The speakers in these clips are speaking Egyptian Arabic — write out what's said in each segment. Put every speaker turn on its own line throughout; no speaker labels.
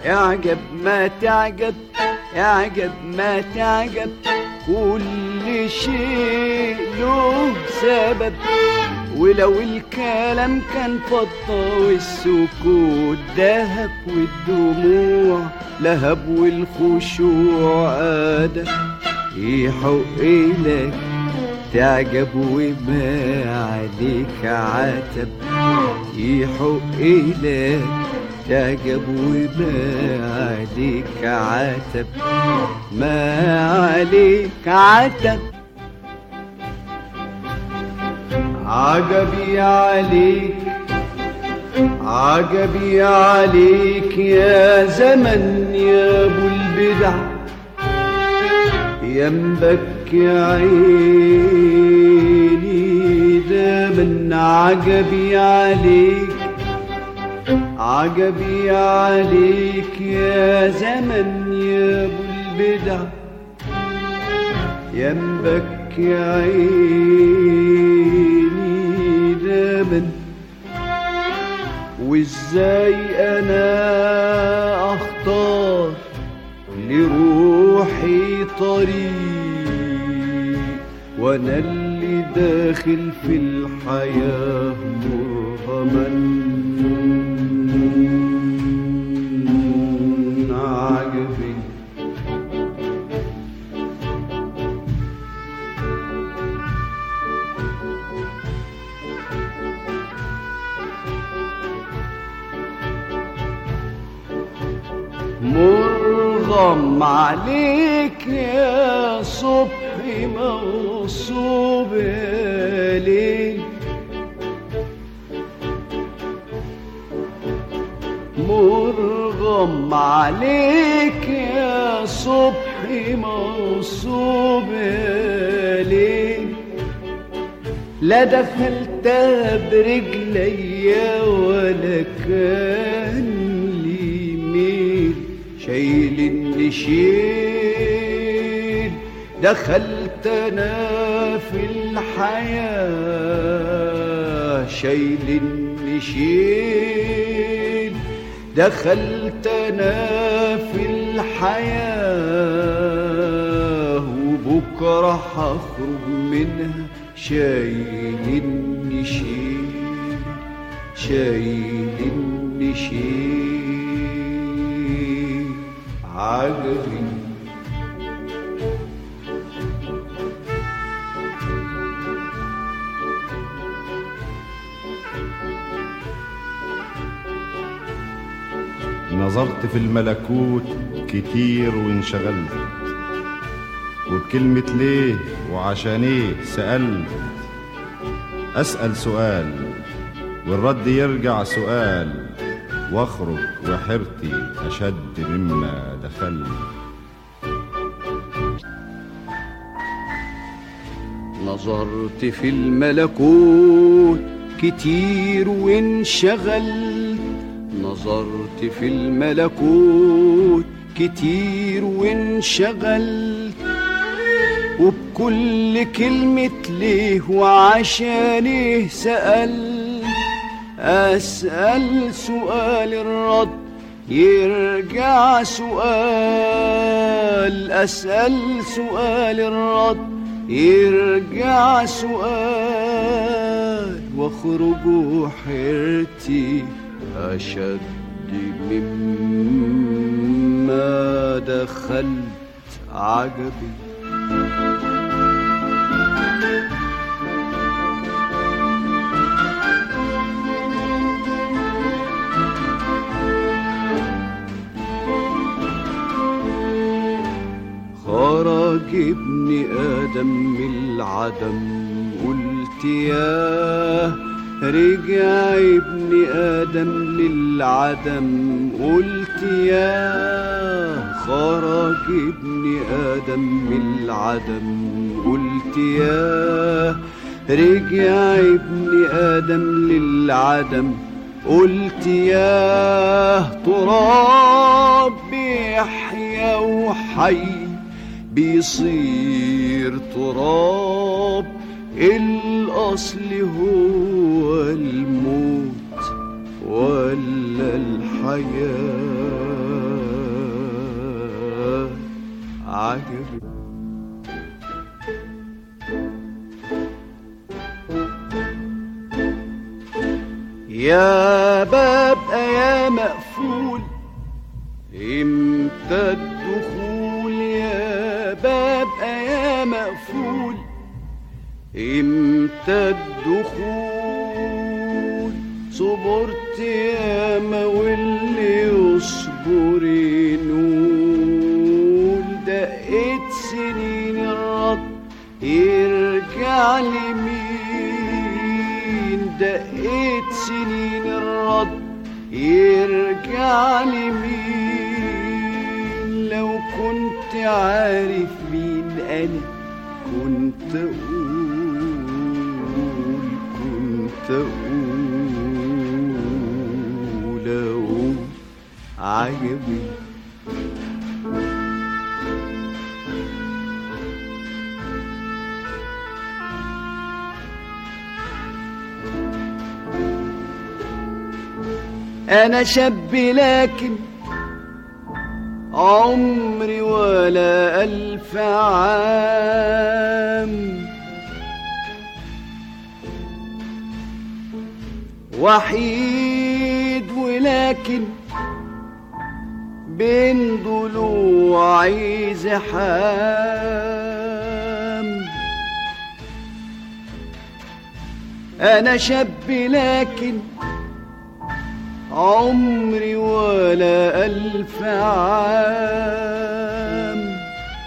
اعجب ما تعجب اعجب ما تعجب كل شيء له سبب ولو الكلام كان فضة والسكوت دهب والدموع لهب والخشوع أدب يحق لك تعجب وما عليك عتب يحق لك تعجب وما عليك عتب ما عليك عتب عجبي عليك عجبي عليك يا زمن يا ابو البدع ينبك يا عيني ده من عجبي عليك عجبي عليك يا زمن يا ابو البدع ينبك يا عيني دامن وازاي انا اختار لروحي طريق وانا اللي داخل في الحياة مرغما عجبي مرغم عليك يا صبحي موصوب ليل مرغم عليك يا صبحي موصوب ليل لا دخلتها برجليا ولا كان لي ميل شايل النشيل دخلت انا في الحياة شايل النشيل دخلت انا في الحياة وبكرة هخرج منها شايل النشيل شايل النشيل عجبي
نظرت في الملكوت كتير وانشغلت وبكلمة ليه وعشان ايه سألت أسأل سؤال والرد يرجع سؤال واخرج وحرتي أشد مما دخلت
نظرت في الملكوت كتير وانشغلت نظرت في الملكوت كتير وانشغلت وبكل كلمة ليه وعشانيه سألت أسأل سؤال الرد يرجع سؤال أسأل سؤال الرد يرجع سؤال واخرج حيرتي أشد مما دخلت عجبي خرج ابن آدم من العدم قلت ياه رجع ابن آدم للعدم قلت ياه خرج ابن آدم من العدم قلت ياه رجع ابن آدم للعدم قلت ياه تراب بيحيا وحي بيصير تراب الأصل هو الموت ولا الحياة عجبي يا باب يا مقفول امتى الدخول يا باب يا مقفول امتى الدخول صبرت ياما واللي يصبر ينول دقيت سنين الرد يرجع لمين دقيت سنين الرد يرجع لمين لو كنت عارف مين انا كنت اقول كنت اقول اقول عجبي انا شاب لكن عمري ولا الف عام وحيد ولكن بين ضلوعي زحام انا شاب لكن عمري ولا ألف عام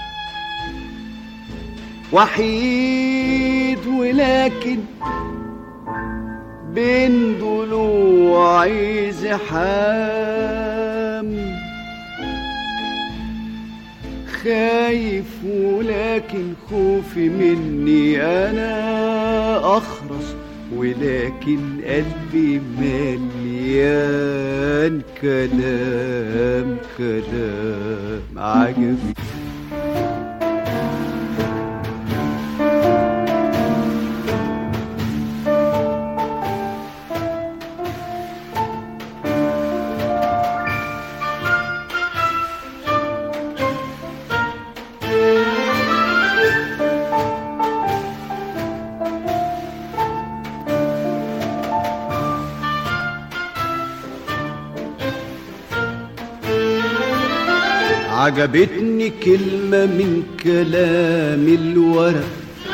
وحيد ولكن بين ضلوعي زحام خايف ولكن خوفي مني أنا أخرس ولكن قلبي مليان كلام كلام عجبي عجبتني كلمة من كلام الورق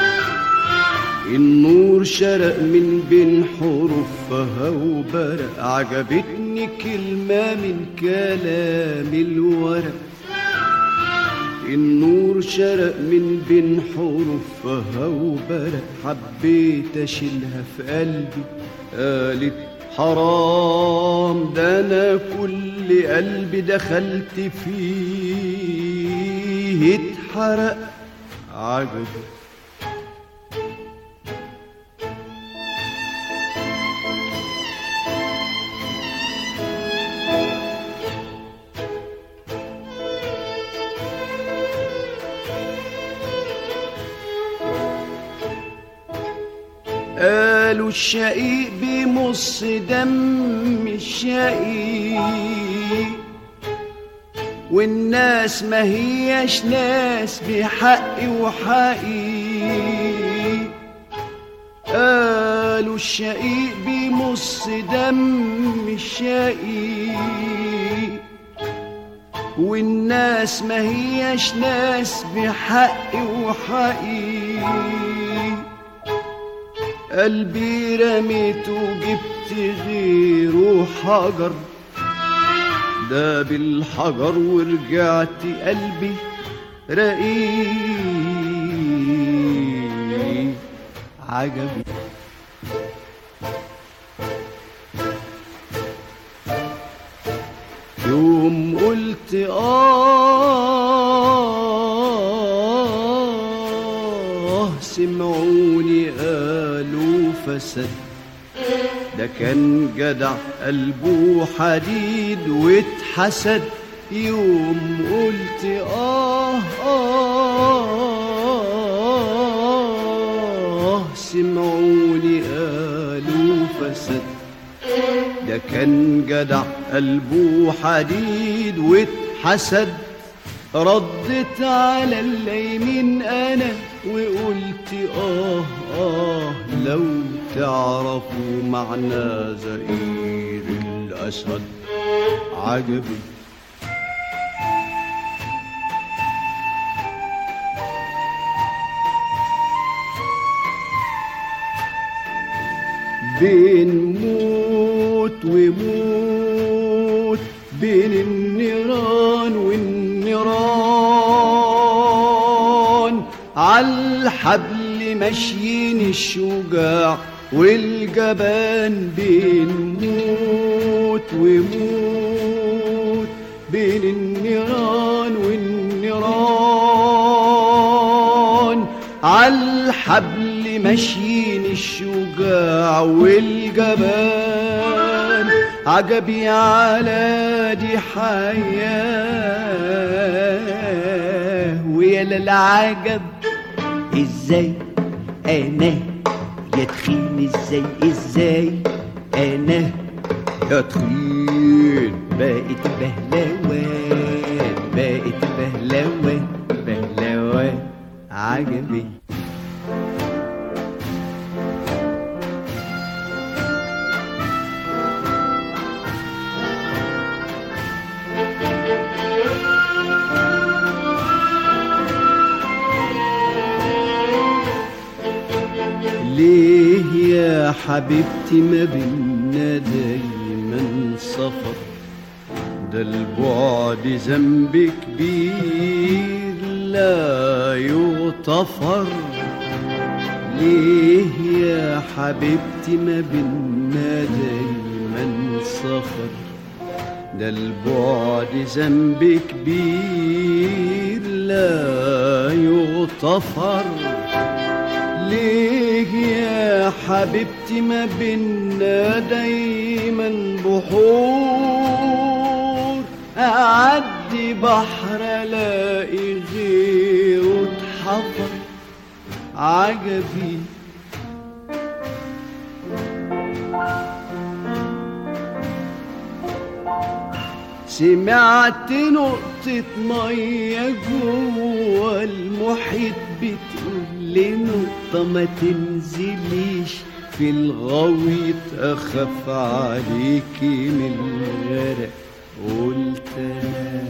النور شرق من بين حروفها وبرق عجبتني كلمة من كلام الورق النور شرق من بين حروفها وبرق حبيت اشيلها في قلبي قالت حرام ده انا كل قلبي دخلت فيه اتحرق عجب قالوا الشقيق بيمص دم الشقيق والناس ما هياش ناس بحق وحقيق قالوا الشقيق بيمص دم الشقيق والناس ما هياش ناس بحق وحقيق قلبي رميت وجبت غيره حجر ده بالحجر ورجعت قلبي رقيق عجبي يوم قلت آه سمعوني قالوا فسد ده كان جدع قلبه حديد واتحسد يوم قلت آه آه سمعوني قالوا فسد ده كان جدع قلبه حديد واتحسد ردت على الليمين انا وقلت اه اه لو تعرفوا معنى زئير الاسد عجبي بين موت وموت بين النيران والنيران عالحبل ماشيين الشجاع والجبان بين موت وموت بين النيران والنيران عالحبل ماشيين الشجاع والجبان عجبي على دي حياة ويا للعجب ازاي انا يا تخين ازاي ازاي انا يا تخين بقيت بهلوان بقيت بهلوان بهلوان عجبي ليه يا حبيبتي ما بينا دايما سفر ده البعد ذنب كبير لا يغتفر ليه يا حبيبتي ما بينا دايما سفر ده البعد ذنب كبير لا يغتفر ليه يا حبيبتي ما بينا دايما بحور أعدي بحر ألاقي غيره اتحفر عجبي سمعت نقطة مية جوه المحيط بتقول لي نقطة ما تنزليش في الغويط أخاف عليكي من الغرق قلت أنا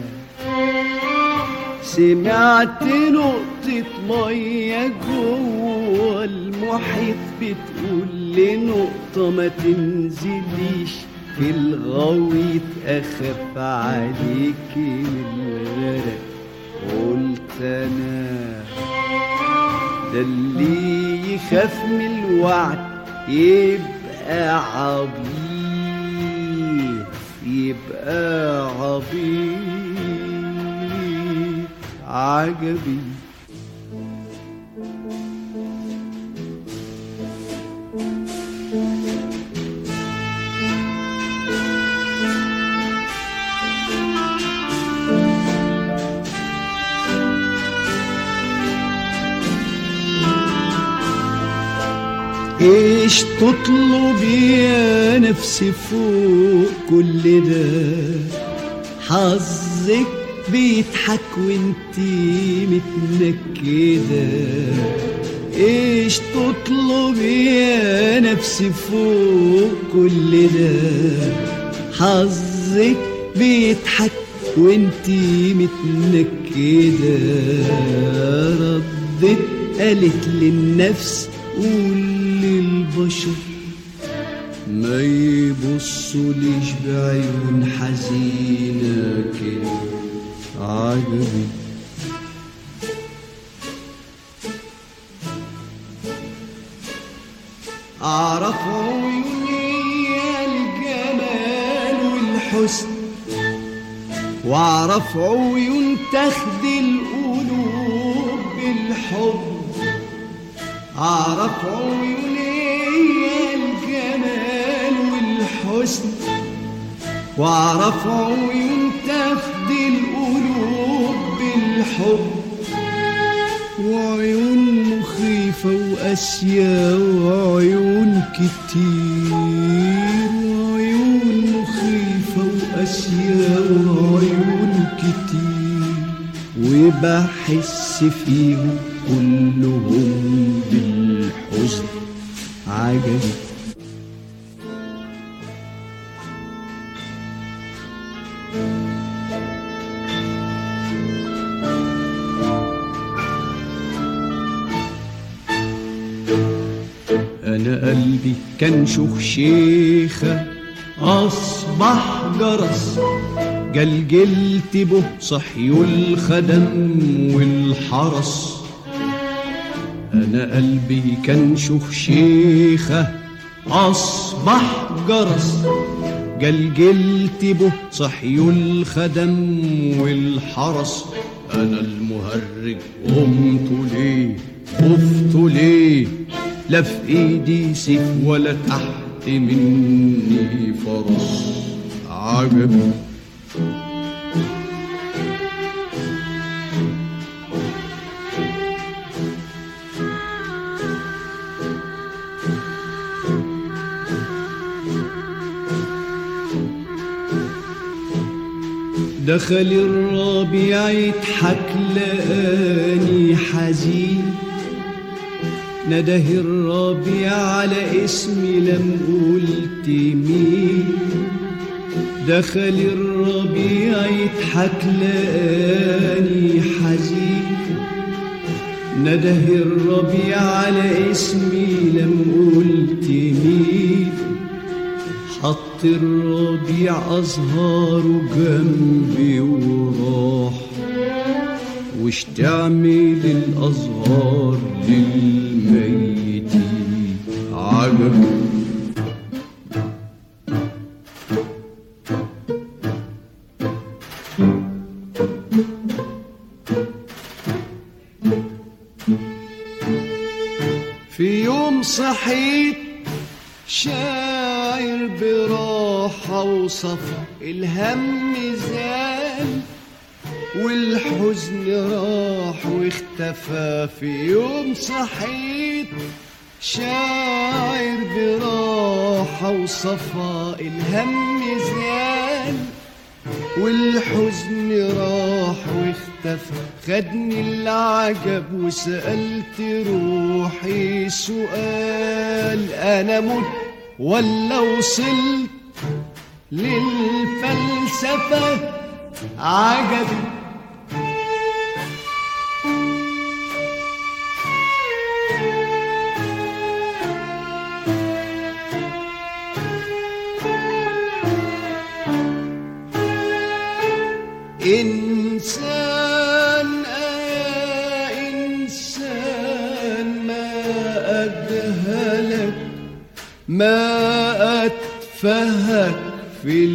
سمعت نقطة مية جوه المحيط بتقول لي نقطة ما تنزليش في الغويط أخاف عليكي من الغرق قلت أنا ده اللي يخاف من الوعد يبقى عبيط يبقى عبيط عجبي ايش تطلبي يا نفسي فوق كل ده حظك بيضحك وانتي متنكدة ايش تطلبي يا نفسي فوق كل ده حظك بيضحك وانتي متنكدة ردت قالت للنفس قول للبشر ما يبصوليش بعيون حزينة كده عجبي أعرف عيوني الجمال والحسن وأعرف عيون تخدي القلوب بالحب أعرف عيوني الجمال والحسن وأعرف عيون تفدي القلوب بالحب وعيون مخيفة وقاسية وعيون كتير وعيون مخيفة وقاسية وعيون كتير بحس فيهم كلهم بالحزن عجبي أنا قلبي كان شيخة أصبح جرس جلجلت به صحي الخدم والحرس أنا قلبي كان شيخة أصبح جرس جلجلت به صحي الخدم والحرس أنا المهرج قمت ليه خفت ليه لا في ايدي سيف ولا تحت مني فرس عجب دخل الربيع يضحك لقاني حزين نده الربيع على اسمي لم قلت مين دخل الربيع يضحك لقاني حزين نده الربيع على اسمي لم قلت مين حط الربيع أزهاره جنبي وراح وش تعمل الأزهار للميت عجب في يوم صحيت شاعر براحة وصفا الهم زال والحزن راح واختفى في يوم صحيت شاعر براحة وصفا الهم زال والحزن راح واختفى خدني العجب وسألت روحي سؤال أنا مت ولا وصلت للفلسفة عجبي إنسان آه إنسان ما أجهلك ما أتفهك في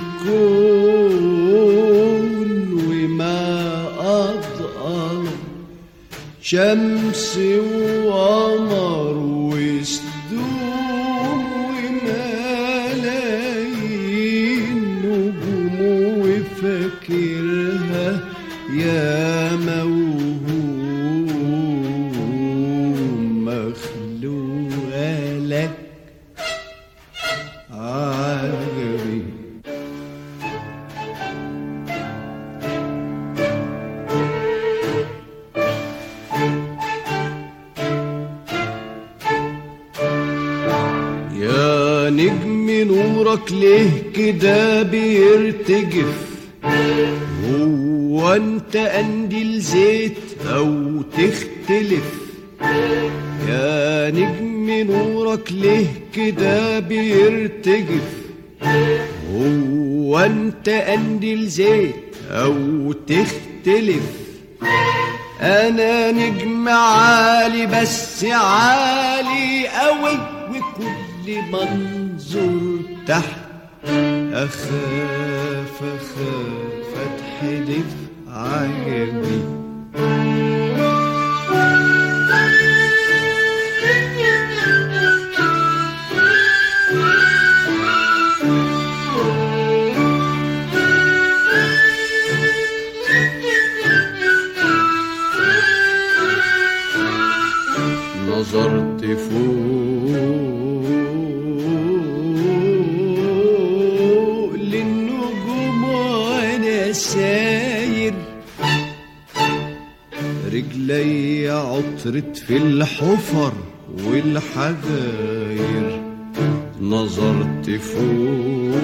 الكون وما أضأل شمس وقمر وسدوم وملايين نجوم وفاكرها يا موهوم مخلوقة لك عجبي يا نجم نورك ليه كده بيرتجف هو انت قنديل زيت او تختلف يا نجم نورك ليه كده بيرتجف هو انت قنديل زيت او تختلف انا نجم عالي بس عالي قوي وكل منظور تحت اخاف اخاف اتحدف عجبي نظرت فوق للنجوم وانا ساير رجلي عطرت في الحفر والحجاير نظرت فوق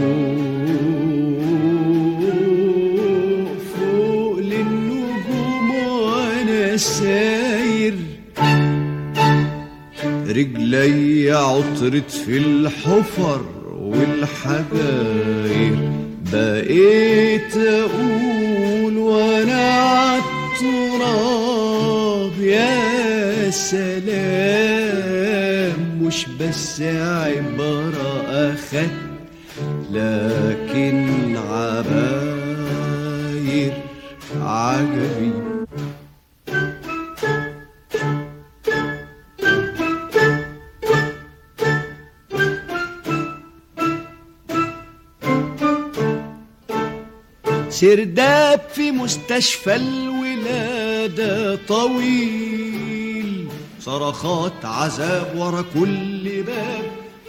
فوق للنجوم وانا ساير رجلي عطرت في الحفر والحجاير بقيت اقول وانا عالتراب يا سلام مش بس عبارة اخد لكن عباير عجبي سرداب في مستشفى الولادة طويل صرخات عذاب ورا كل باب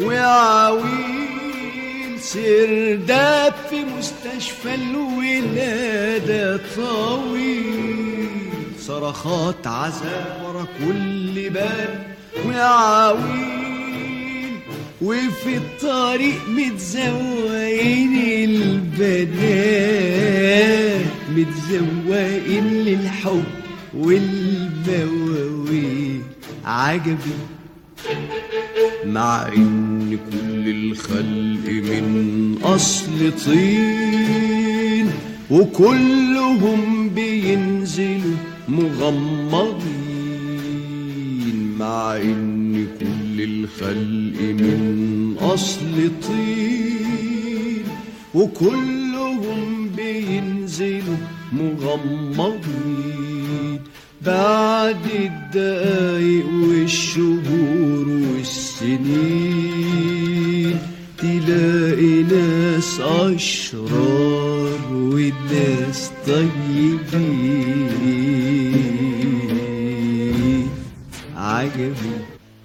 وعويل سرداب في مستشفى الولادة طويل صرخات عذاب ورا كل باب وعويل وفي الطريق متزوقين البنات متزوقين للحب والمواويل عجبي مع ان كل الخلق من اصل طين وكلهم بينزلوا مغمضين مع ان كل الخلق من اصل طين وكلهم بينزلوا مغمضين بعد الدقايق والشهور والسنين تلاقي ناس أشرار وناس طيبين عجبي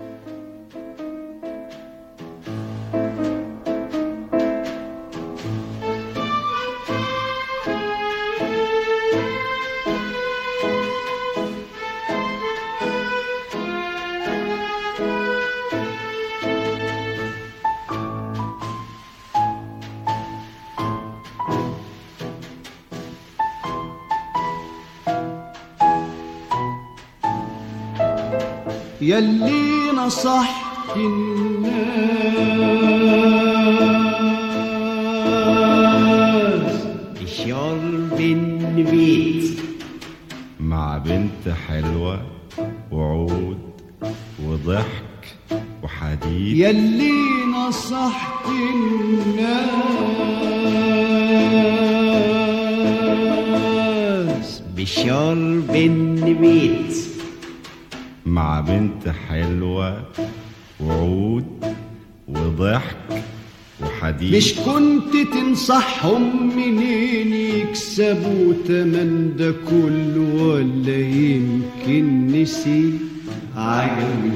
يلي نصحت الناس بشرب النبيت
مع بنت حلوة وعود وضحك وحديث
يلي نصحت الناس بشرب النبيت
مع بنت حلوة وعود وضحك وحديث
مش كنت تنصحهم منين يكسبوا تمن ده كله ولا يمكن نسي عجبي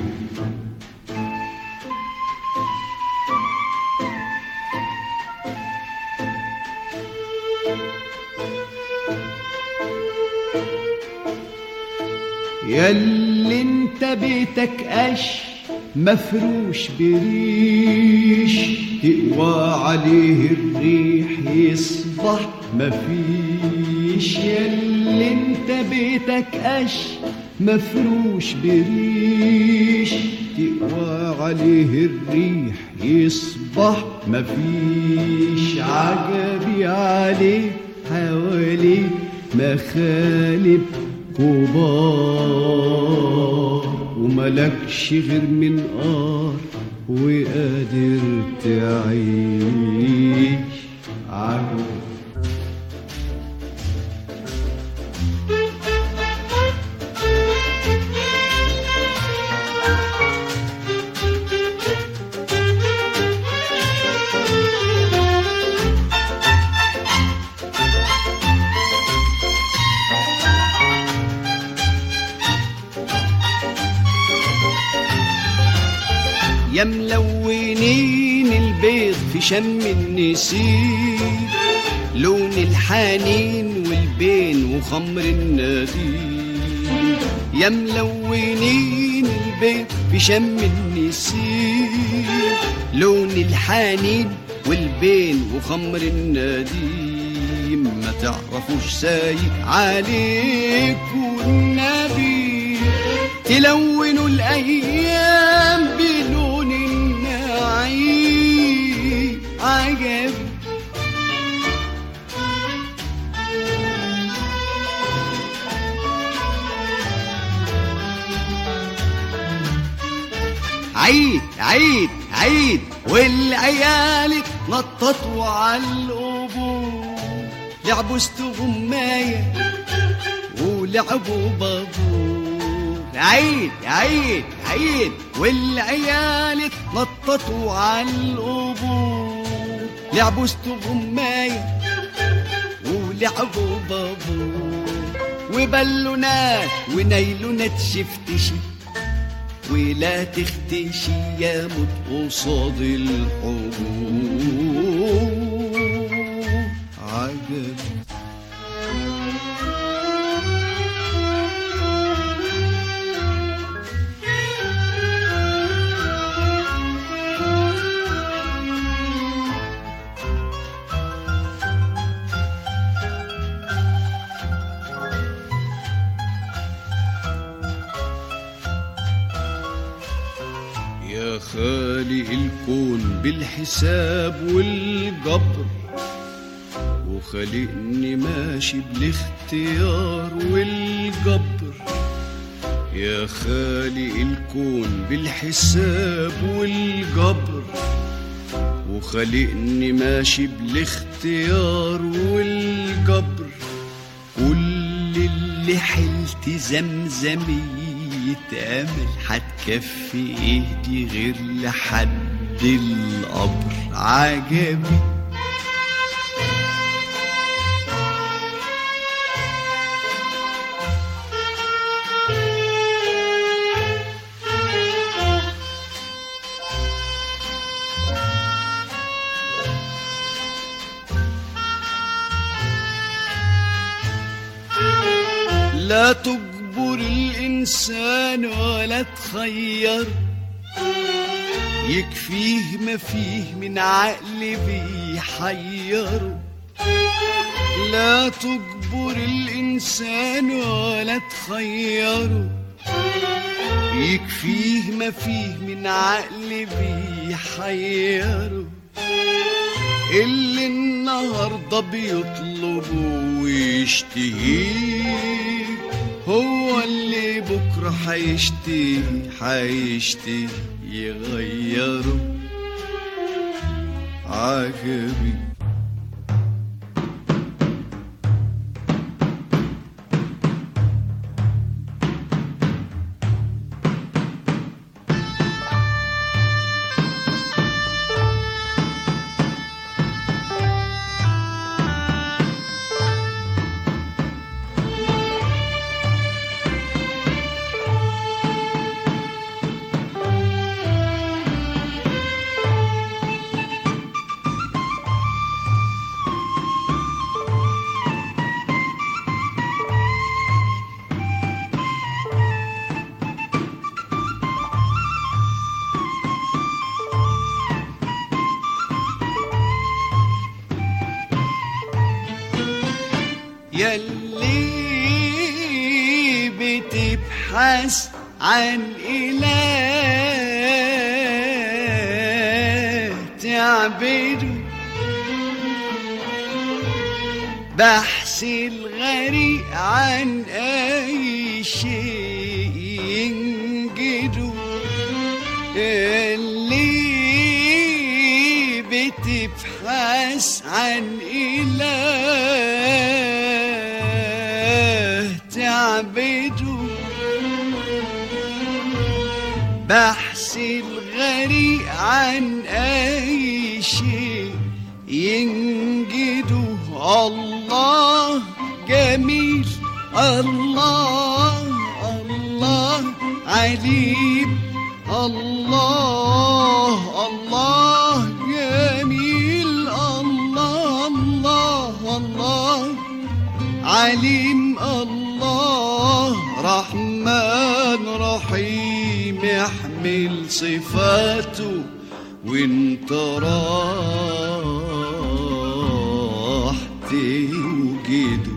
ياللي انت بيتك قش مفروش بريش تقوى عليه الريح يصبح مفيش ياللي انت بيتك قش مفروش بريش تقوى عليه الريح يصبح مفيش عجبي عليه حواليه مخالب كبار وملكش غير من قار وقادر تعيش عجب يا ملونين البيض في شم النسيم لون الحنين والبين وخمر النديم يا ملونين البيت في شم النسيم لون الحنين والبين وخمر النديم ما تعرفوش سايق عليكم النبي تلونوا الايام بلون النعيم عجب عيد عيد عيد والعيال اتنططوا على القبور لعبوا استغماية ولعبوا بابور عيد عيد عيد والعيال اتنططوا على القبور لعبوا استغماية ولعبوا بابور وبالونات ونيلونات شفتشي ولا تختشي يا موت قصاد الحبوب عجب يا خالق الكون بالحساب والجبر وخلقني ماشي بالاختيار والجبر يا خالق الكون بالحساب والجبر وخلقني ماشي بالاختيار والجبر كل اللي حلت زمزمية أمل هتكفي ايدي غير لحد القبر عجبي لا تجبر الإنسان ولا تخير يكفيه ما فيه من عقل بيحيره لا تجبر الإنسان ولا تخيره يكفيه ما فيه من عقل بيحيره اللي النهارده بيطلبه ويشتهيه هو اللي بكره هيشتهي هيشتهي يغيره عجبي يلي بتبحث عن إله تعبده بحث الغريق عن أي شيء ينجده اللي بتبحث عن إله تعبده بحث الغريق عن أي شيء ينجده الله جميل الله الله عليم الله الله جميل الله الله الله عليم الله رحمن رحيم يحمل صفاته وانت راح توجده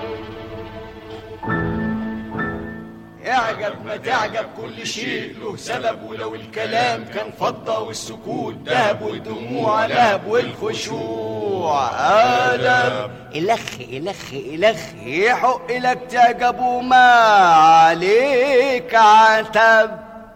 اعجب ما تعجب كل شيء له سبب ولو الكلام كان فضة والسكوت دهب والدموع لهب والخشوع أدب إلخ إلخ إلخ يحق لك تعجب وما عليك عتب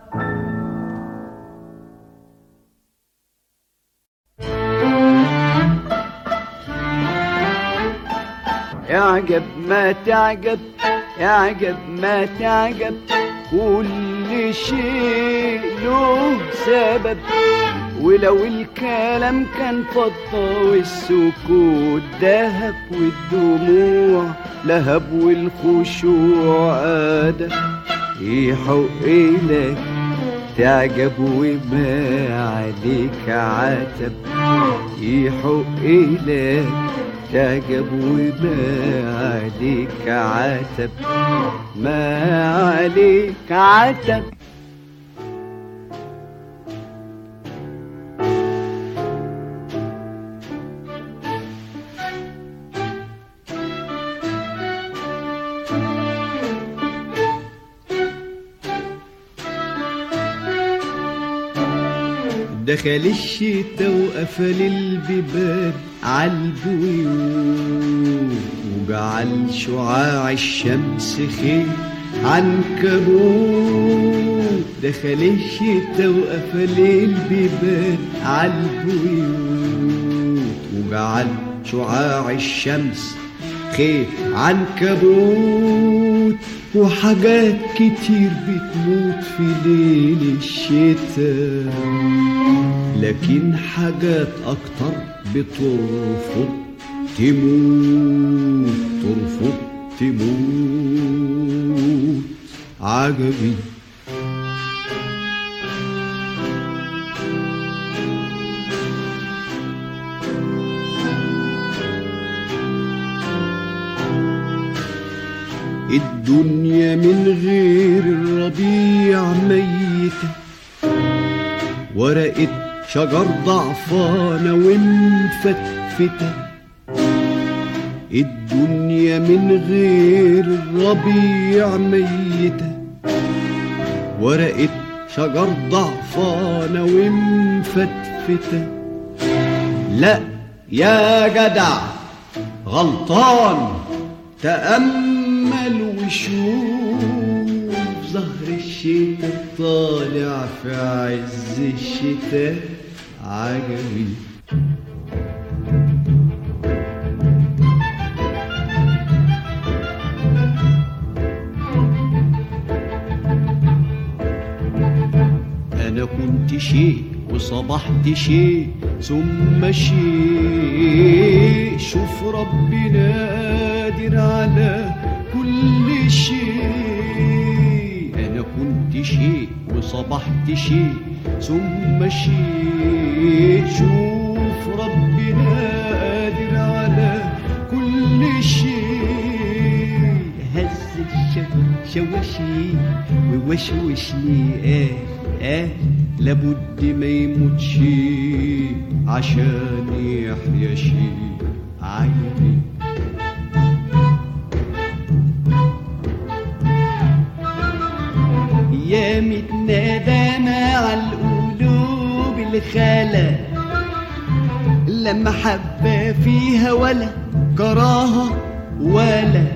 اعجب ما تعجب اعجب ما تعجب كل شيء له سبب ولو الكلام كان فضة والسكوت دهب والدموع لهب والخشوع أدب يحق لك تعجب وما عليك عتب يحق لك تعجب وما عليك عتب ما عليك عتب دخل الشتا وقفل البيبان عالبيوت وجعل شعاع الشمس خير عنكبوت دخل الشتا وقفل البيبان عالبيوت وجعل شعاع الشمس خير عنكبوت وحاجات كتير بتموت في ليل الشتاء لكن حاجات أكتر بترفض تموت ترفض تموت عجبي الدنيا من غير الربيع ميتة ورقة شجر ضعفانة ومفتفتة الدنيا من غير الربيع ميتة ورقة شجر ضعفانة ومفتفتة لا يا جدع غلطان تأمل وشوف زهر الشتاء طالع في عز الشتاء عجبي أنا كنت شيء وصبحت شيء ثم شيء شوف ربنا قادر على كل شيء أنا كنت شيء وصبحت شيء ثم شيء شوف ربنا قادر على كل شيء هز الشجر شوشي ووشوشني آه آه لابد ما يموتش عشان يحيا شيء عيني يا متنادى مع القلوب الخلا لما حبة فيها ولا كراهة ولا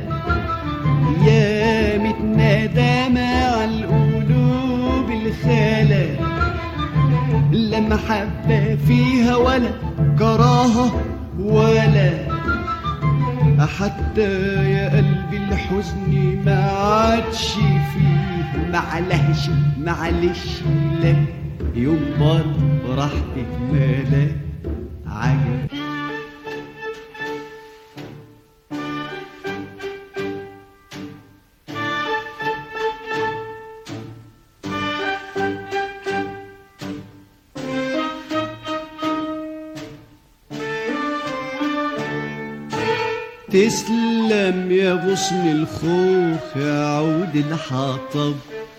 يا متنادى مع القلوب الخلا لما حبة فيها ولا كراهة ولا حتى يا قلبي الحزن ما عادش فيه معلهش معلش لا يوم برضه راح تتمالى عجب تسلم تسلم يا غصن الخوخ يا عود الحطب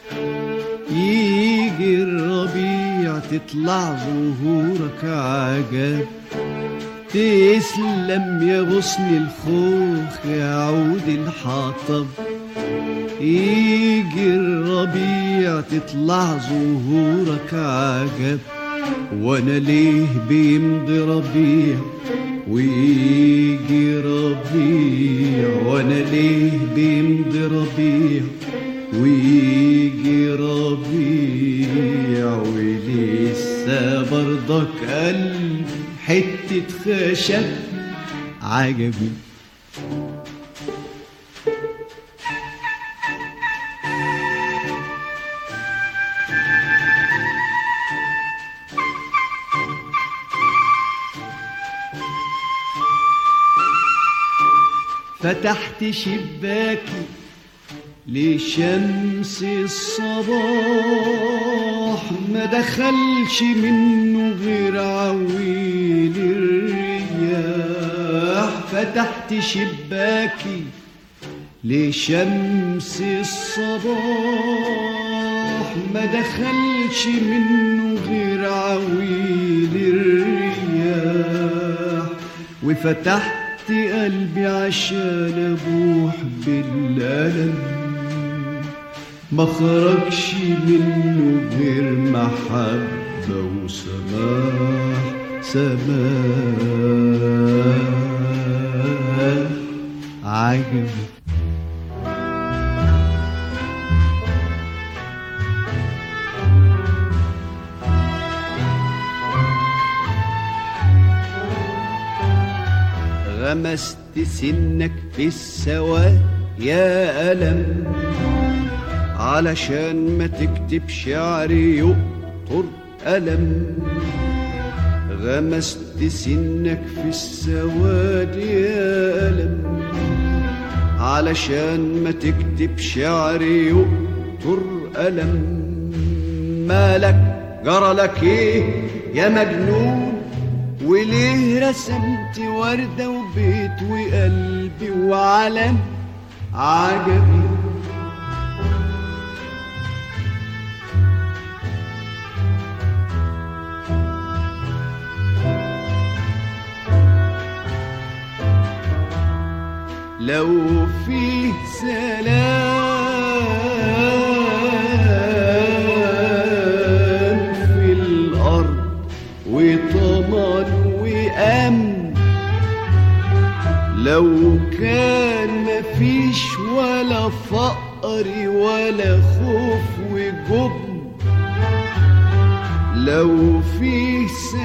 يجي الربيع تطلع زهورك عجب تسلم يا غصن الخوخ يا عود الحطب يجي الربيع تطلع زهورك عجب وانا ليه بيمضي ربيع ويجي ربيع وانا ليه بيمضي ربيع ويجي ربيع ولسه برضك قلب حتة خشب عجبي فتحت شباكي لشمس الصباح ما دخلش منه غير عويل الرياح فتحت شباكي لشمس الصباح ما دخلش منه غير عويل الرياح وفتحت قلبي عشان ابوح بالألم ما خرجش منه غير محبة وسماح سماح عجبي غمست سنك في السواد يا ألم علشان ما تكتب شعري يقطر ألم غمست سنك في السواد يا ألم علشان ما تكتب شعري يقطر ألم مالك جرى لك ايه يا مجنون وليه رسمت وردة وبيت وقلبي وعلم عجبي لو فيه سلام في الأرض وطمان وأمن لو كان مفيش ولا فقر ولا خوف وجبن لو فيه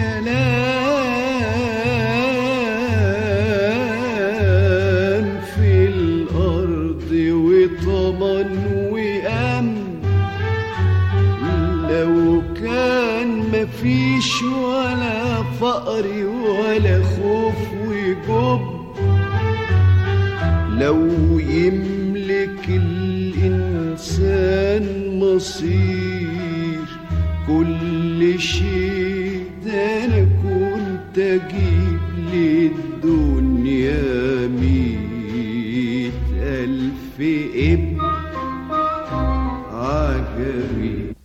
سلام في الأرض وطمن وأمن لو كان مفيش ولا فقر ولا خوف وجب لو يملك الإنسان مصير كل شيء ده أنا كنت أجيب للدنيا مية ألف ابن عجبي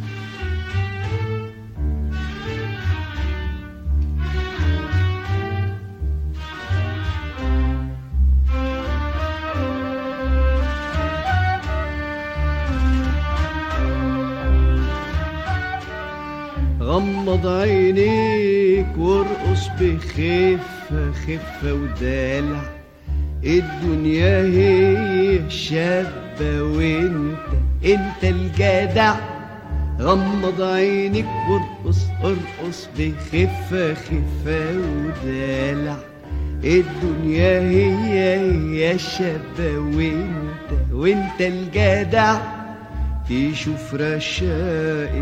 غمض عينيك وارقص بخفة خفة ودلع الدنيا هي شابة وانت انت الجدع غمض عينيك وارقص ارقص بخفة خفة ودلع الدنيا هي هي شابة وانت وانت الجدع تشوف رشاقة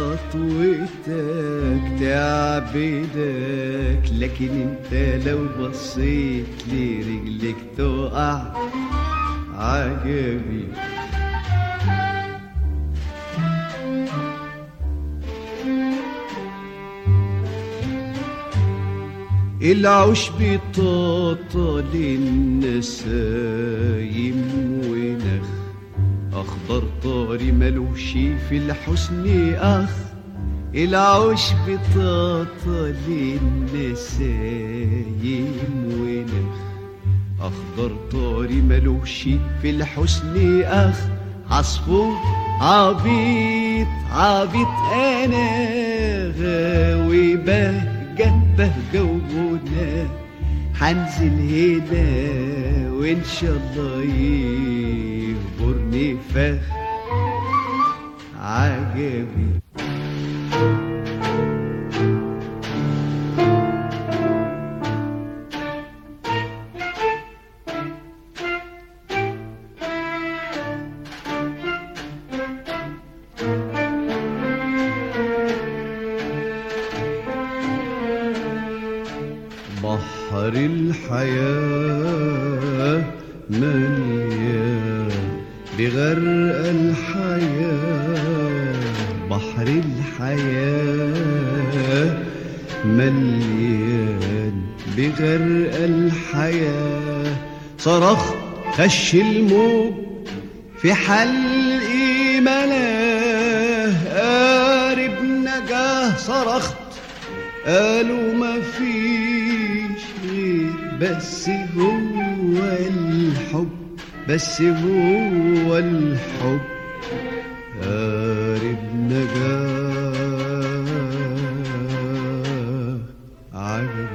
خطوتك تعبدك لكن انت لو بصيت لرجلك تقع عجبي العش بطاطا للنسايم ونخ أخضر طاري ملوش في الحسن أخ العش بطاطا للنسايم ونخ أخضر طاري ملوش في الحسن أخ عصفور عبيط عبيط أنا غاوي بهجة بهجة وغنى حنزل هنا وإن شاء الله يغبرني فخ عجبي بحر الحياة مليان بغرق الحياة بحر الحياة مليان بغرق الحياة صرخ خش الموج في حلقي ملاه قارب نجاه صرخت قالوا ما فيش غير بس هو الحب بس هو الحب قارب نجاه عجبي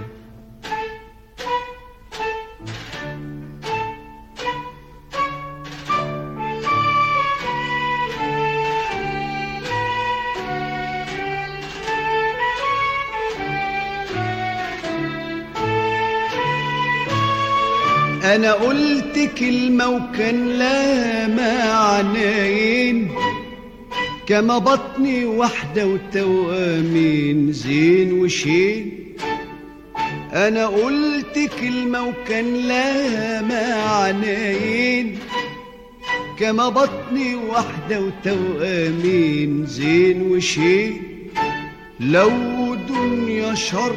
انا قلت كلمة وكان لها معنيين كما بطني واحدة وتوامين زين وشين انا قلت كلمة وكان لها معنيين كما بطني واحدة وتوامين زين وشين لو دنيا شر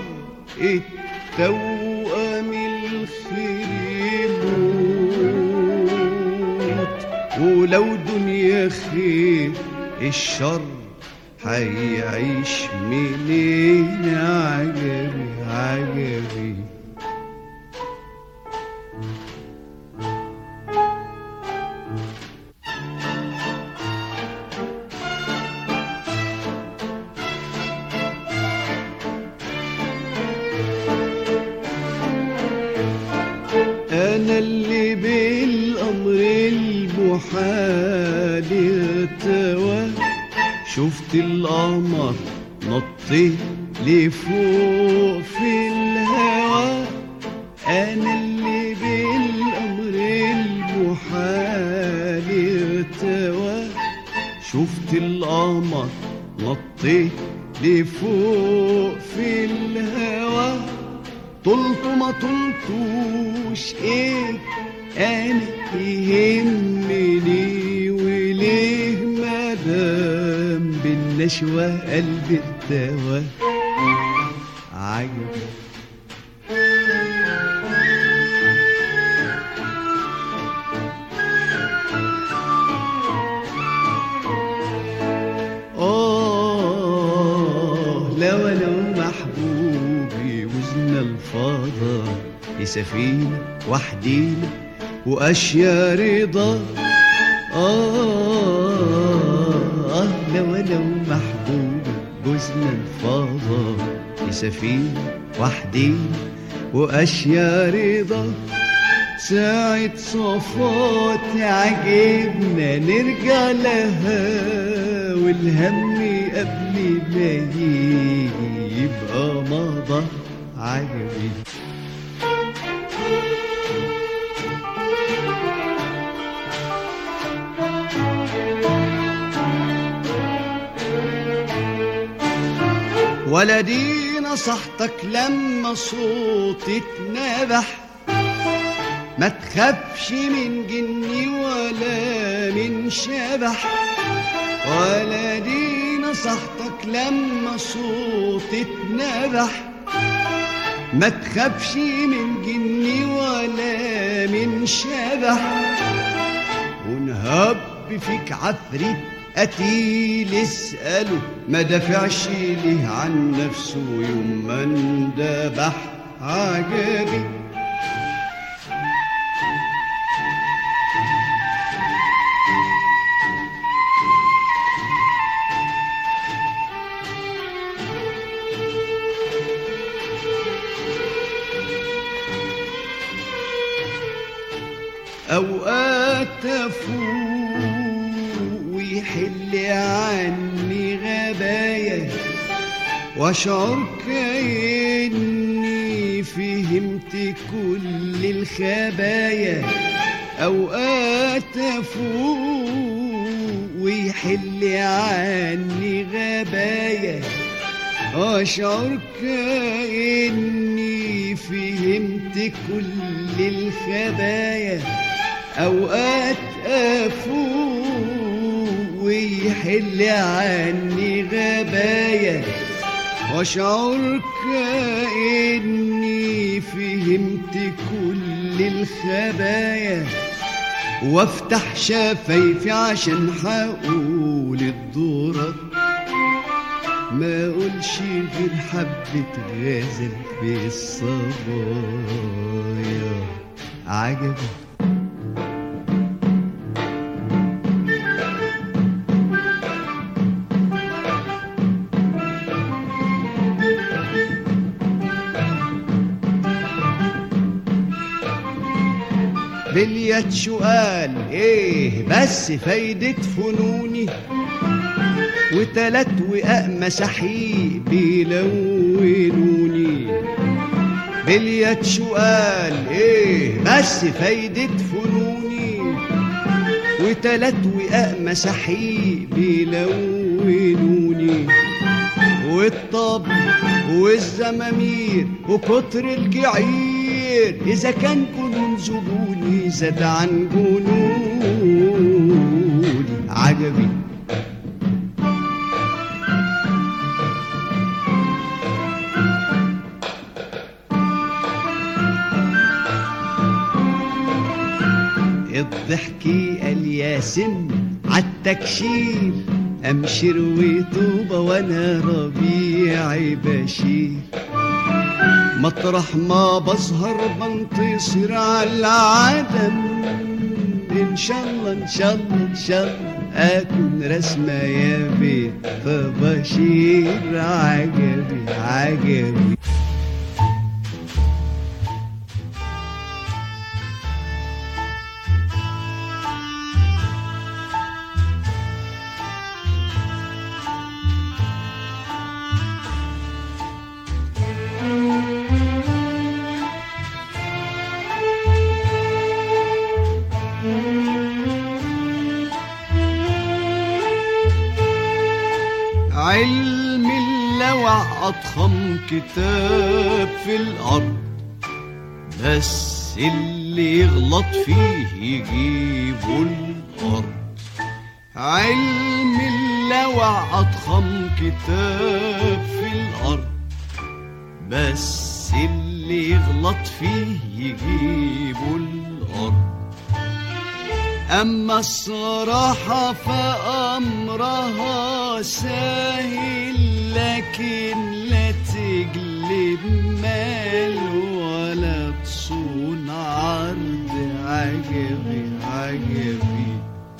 التوأم الخير يموت ولو دنيا خير الشر هيعيش منين عجبي عجبي أنا اللي بالأمر المحال ارتوى شفت القمر نطيت لفوق في الهوى أنا اللي بالأمر المحال ارتوى شفت القمر نطيت لفوق في الهوى طلت ما طلتوش ايه انا يهمني وليه مدام بالنشوة قلبي ارتوى عجبي آه لو لو محبوبي وزنا الفضا لسفينة وحدينا وأشياء رضا آه آه لو لو محبوبي جوزنا الفضا لسفينة وحدينا وأشياء رضا ساعة صفات عجبنا نرجع لها والهم قبل ما يجي يبقى مضى عجبي ولدي نصحتك لما صوتي اتنبح ما تخافش من جني ولا من شبح ولا دي نصحتك لما صوتي اتنبح ما تخافش من جني ولا من شبح ونهب فيك عفريت قتيل اسأله ما دافعش ليه عن نفسه يوم ما اندبح عجبي أوقات أفوق ويحل عني غبايا وأشعر كأني فهمت كل الخبايا أوقات أفوق ويحل عني غبايا أشعر كأني فهمت كل الخبايا أوقات أفوق ويحل عني غبايا وأشعر كأني فهمت كل الخبايا وافتح شفايفي عشان حقول الدورة ما اقولش غير حبة غزل في الصبايا عجبي بليت سؤال ايه بس فايدة فنوني وتلات وقاء مساحيق بيلونوني بليت سؤال ايه بس فايدة فنوني وتلات وقاء مساحيق بيلونوني والطبل والزمامير وكتر الجعير إذا كان جنون زبوني زاد عن جنوني عجبي الضحكي قال يا سن عالتكشير أمشر وطوبة وأنا ربيعي بشير مطرح ما بظهر بنتصر على العدم إن شاء الله إن شاء الله إن شاء الله أكون رسمة يا بيت فبشير عجبي عجبي علم اللوع أضخم كتاب في الأرض بس اللي يغلط فيه يجيبه الأرض علم اللوع أضخم كتاب في الأرض بس اللي يغلط فيه يجيبه الأرض أما الصراحة فأمرها سهل لكن لا تجلب مال ولا تصون عرض عجبي عجبي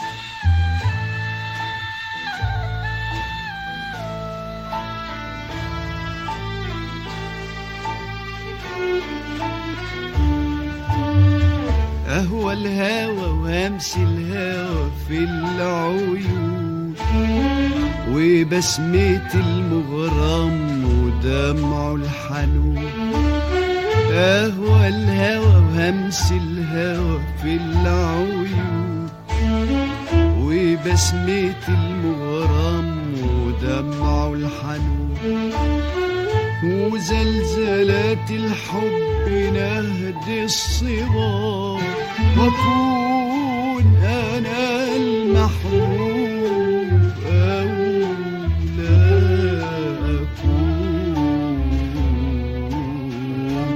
أهوى الهوى وهمس الهوى في العيون وبسمة المغرم ودمع الحنون أهوى الهوى وهمس الهوى في العيون وبسمة المغرم ودمع الحنون وزلزلات الحب نهد الصبا واكون انا المحبوب او لا اكون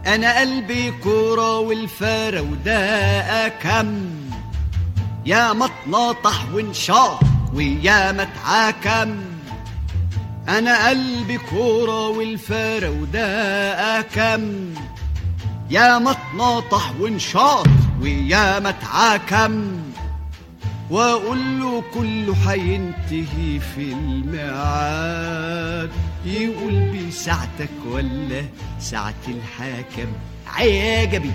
انا قلبي كورة والفارة وده كم يا متناطح وانشاط ويا متعاكم انا قلبي كورة والفارة وده كم يا متناطح وانشاط ويا متعاكم واقول له كله هينتهي في الميعاد يقول بساعتك ولا ساعة الحاكم عجبي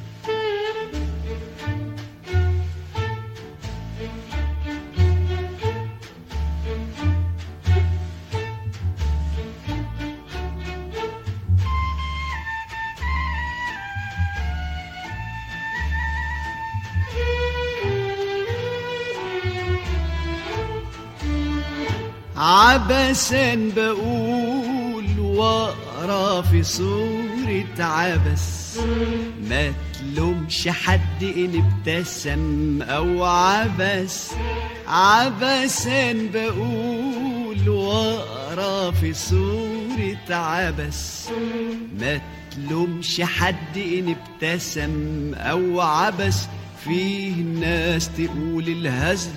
عبسا بقول واقرا في صورة عبس ما تلومش حد ان ابتسم او عبس عبسا بقول واقرا في صورة عبس ما تلومش حد ان ابتسم او عبس فيه ناس تقول الهزل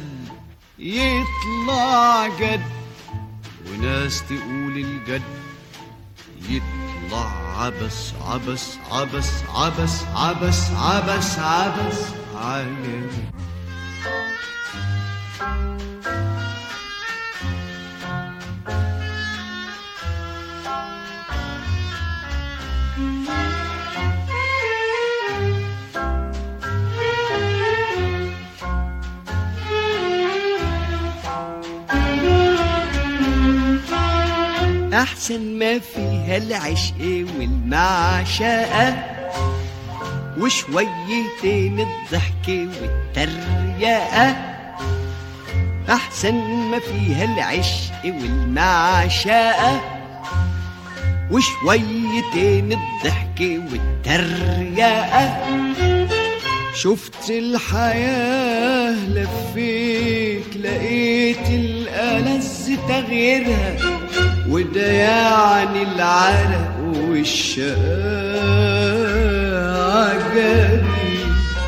يطلع جد وناس تقول الجد يطلع عبس عبس عبس عبس عبس عبس عبس عجب أحسن ما فيها العشق والمعشقة وشويتين الضحك والتريقة أحسن ما فيها العشق والمعشقة وشويتين الضحك والتريقة شفت الحياة لفيت لقيت الألذ تغييرها وده يعني العرق والشقاء عجبي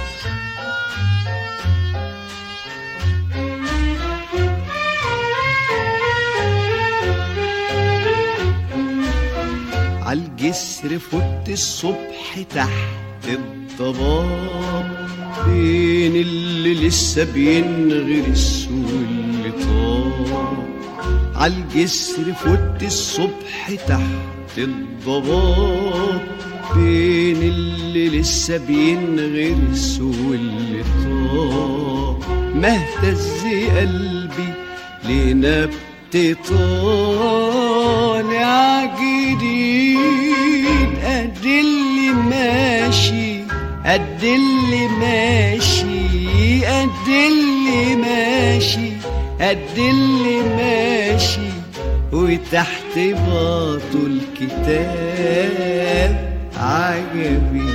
عالجسر فوت الصبح تحت الضباب بين اللي لسه بينغرس واللي طاب عالجسر فوت الصبح تحت الضباب بين اللي لسه بينغرس واللي طاب ما اهتز قلبي لنبت طالع جديد قد اللي ماشي قد اللي ماشي قد اللي ماشي قد اللي ماشي وتحت باطه الكتاب عجبي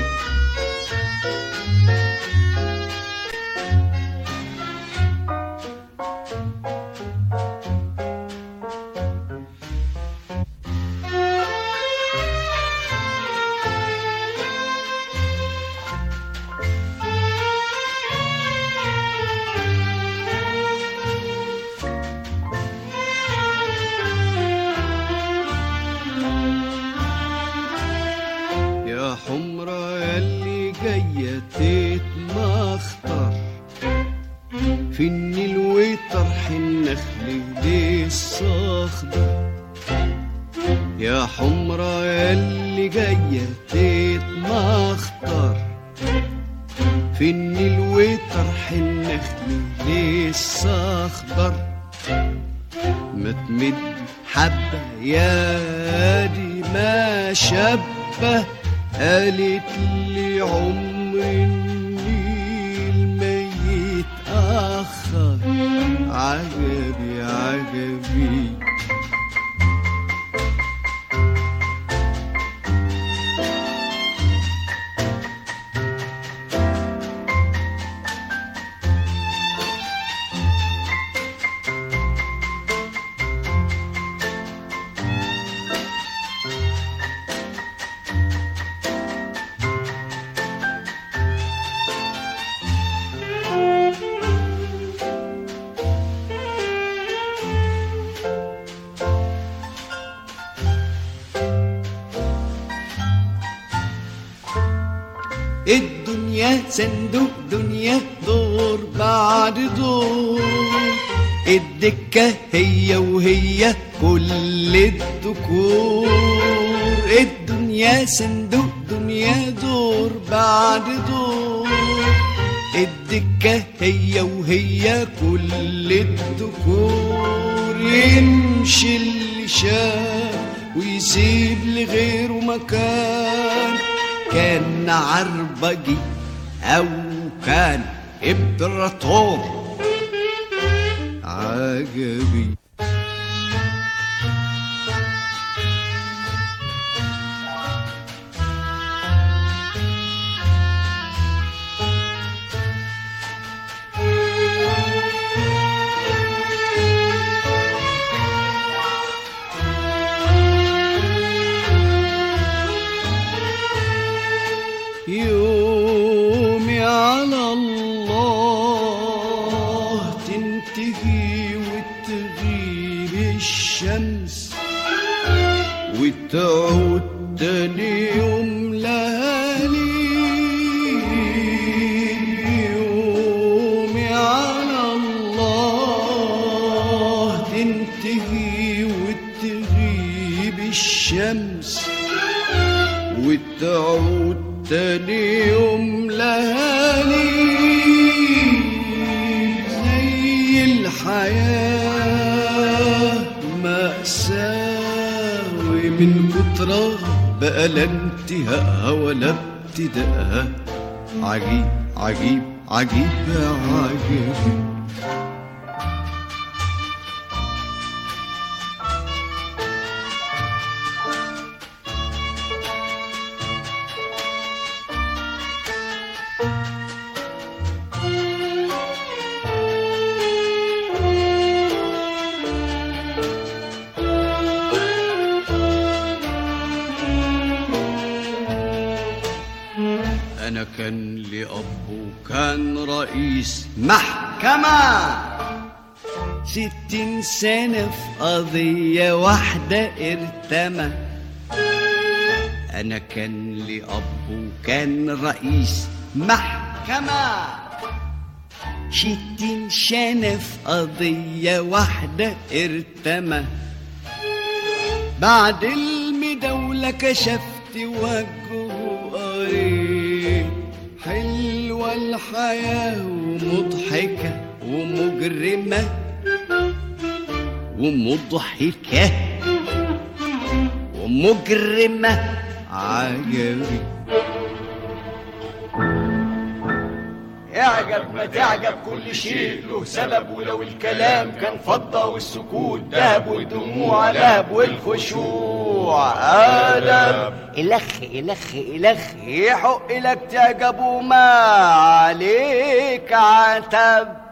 يا حمرا ياللي جاية تتمخطر في النيل وطرح النخل لسه اخضر يا حمرا ياللي جاية تتمخطر في النيل وطرح النخل لسه اخضر ما تمد حبة يا دي ما شبه قالت لي عمر النيل ما يتأخر عجبي عجبي صندوق دنيا دور بعد دور الدكة هي وهي كل الذكور الدنيا صندوق دنيا دور بعد دور الدكة هي وهي كل الذكور يمشي اللي شاف ويسيب لغيره مكان كان عربجي أو كان إمبراطور عجبي يومي على الله تنتهي وتغيب الشمس وتعود تاني يوم ليالي يومي على الله تنتهي وتغيب الشمس وتعود تاني يوم لهالي زي الحياة مأساة ومن كترها بقى لا انتهاءها ولا ابتداءها عجيب عجيب عجيب يا عجيب أنا كان لي أب وكان رئيس محكمة ستين سنة في قضية واحدة ارتمى أنا كان لي أب وكان رئيس محكمة ستين سنة في قضية واحدة ارتمى بعد المداولة كشفت وجهه قريب حلوة الحياة ومضحكة ومجرمة ومضحكة ومجرمة عجبي
اعجب ما تعجب كل شيء له سبب ولو الكلام كان فضة والسكوت ذهب والدموع لهب والخشوع آدم إلخ إلخ إلخ يحق لك تعجب وما عليك عتب